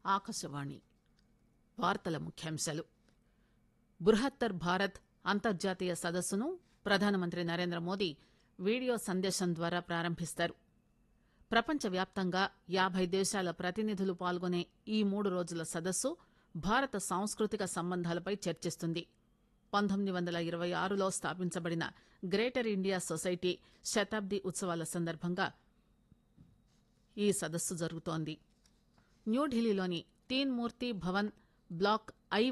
ఆకాశవాణి వార్తల ముఖ్యాంశాలు బృహత్తర్ భారత్ అంతర్జాతీయ సదస్సును ప్రధానమంత్రి నరేంద్ర మోదీ వీడియో సందేశం ద్వారా ప్రారంభిస్తారు ప్రపంచవ్యాప్తంగా యాబై దేశాల ప్రతినిధులు పాల్గొనే ఈ మూడు రోజుల సదస్సు భారత సాంస్కృతిక సంబంధాలపై చర్చిస్తుంది పంతొమ్మిది వందల ఇరవై ఆరులో స్థాపించబడిన గ్రేటర్ ఇండియా సొసైటీ శతాబ్ది ఉత్సవాల సందర్భంగా ఈ సదస్సు జరుగుతోంది న్యూఢిల్లీలోని తీన్ మూర్తి భవన్ బ్లాక్ ఐ